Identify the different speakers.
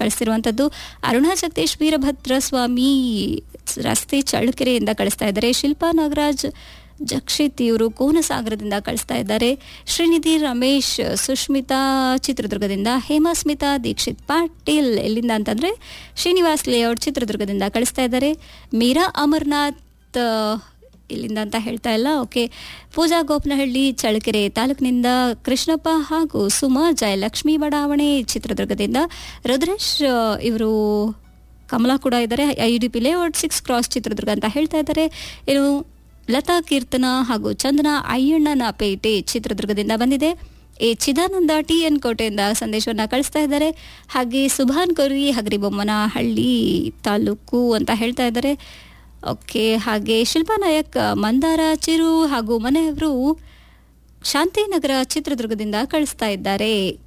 Speaker 1: ಕಳಿಸ್ತಿರುವಂಥದ್ದು ಅರುಣಾ ಜಗದೀಶ್ ವೀರಭದ್ರ ಸ್ವಾಮಿ ರಸ್ತೆ ಚಳ್ಳಕೆರೆಯಿಂದ ಕಳಿಸ್ತಾ ಇದ್ದಾರೆ ಶಿಲ್ಪಾ ನಾಗರಾಜ್ ಜಕ್ಷಿತ್ ಇವರು ಕೋನಸಾಗರದಿಂದ ಕಳಿಸ್ತಾ ಇದ್ದಾರೆ ಶ್ರೀನಿಧಿ ರಮೇಶ್ ಸುಷ್ಮಿತಾ ಚಿತ್ರದುರ್ಗದಿಂದ ಹೇಮಾಸ್ಮಿತಾ ದೀಕ್ಷಿತ್ ಪಾಟೀಲ್ ಎಲ್ಲಿಂದ ಅಂತಂದ್ರೆ ಶ್ರೀನಿವಾಸ್ ಲೇಔಟ್ ಚಿತ್ರದುರ್ಗದಿಂದ ಕಳಿಸ್ತಾ ಇದ್ದಾರೆ ಮೀರಾ ಅಮರ್ನಾಥ್ ಆ, ಇಲ್ಲಿಂದ ಅಂತ ಹೇಳ್ತಾ ಇಲ್ಲ ಓಕೆ ಪೂಜಾ ಗೋಪನಹಳ್ಳಿ ಚಳ್ಳಕೆರೆ ತಾಲೂಕಿನಿಂದ ಕೃಷ್ಣಪ್ಪ ಹಾಗೂ ಸುಮಾ ಜಯಲಕ್ಷ್ಮಿ ಬಡಾವಣೆ ಚಿತ್ರದುರ್ಗದಿಂದ ರುದ್ರೇಶ್ ಆ, ಇವರು ಕಮಲಾ ಕೂಡ ಇದ್ದಾರೆ I D P layout six cross Chitradurga ಅಂತ ಹೇಳ್ತಾ ಇದ್ದಾರೆ ಇನ್ನು ಲತಾ ಕೀರ್ತನ ಹಾಗೂ ಚಂದನ ಅಯ್ಯಣ್ಣನ ಪೇಟೆ ಚಿತ್ರದುರ್ಗದಿಂದ ಬಂದಿದೆ ಎ ಚಿದಾನಂದ ಟಿ ಎನ್ ಕೋಟೆಯಿಂದ ಸಂದೇಶವನ್ನ ಕಳಿಸ್ತಾ ಇದ್ದಾರೆ ಹಾಗೆ ಸುಭಾನ್ ಕೊರಿ ಹಗರಿಬೊಮ್ಮನ ಹಳ್ಳಿ ತಾಲೂಕು ಅಂತ ಹೇಳ್ತಾ ಇದ್ದಾರೆ ಓಕೆ ಹಾಗೆ ಶಿಲ್ಪಾ ನಾಯಕ್ ಮಂದಾರ ಚಿರು ಹಾಗೂ ಮನೆಯವರು ಶಾಂತಿನಗರ ಚಿತ್ರದುರ್ಗದಿಂದ ಕಳಿಸ್ತಾ ಇದ್ದಾರೆ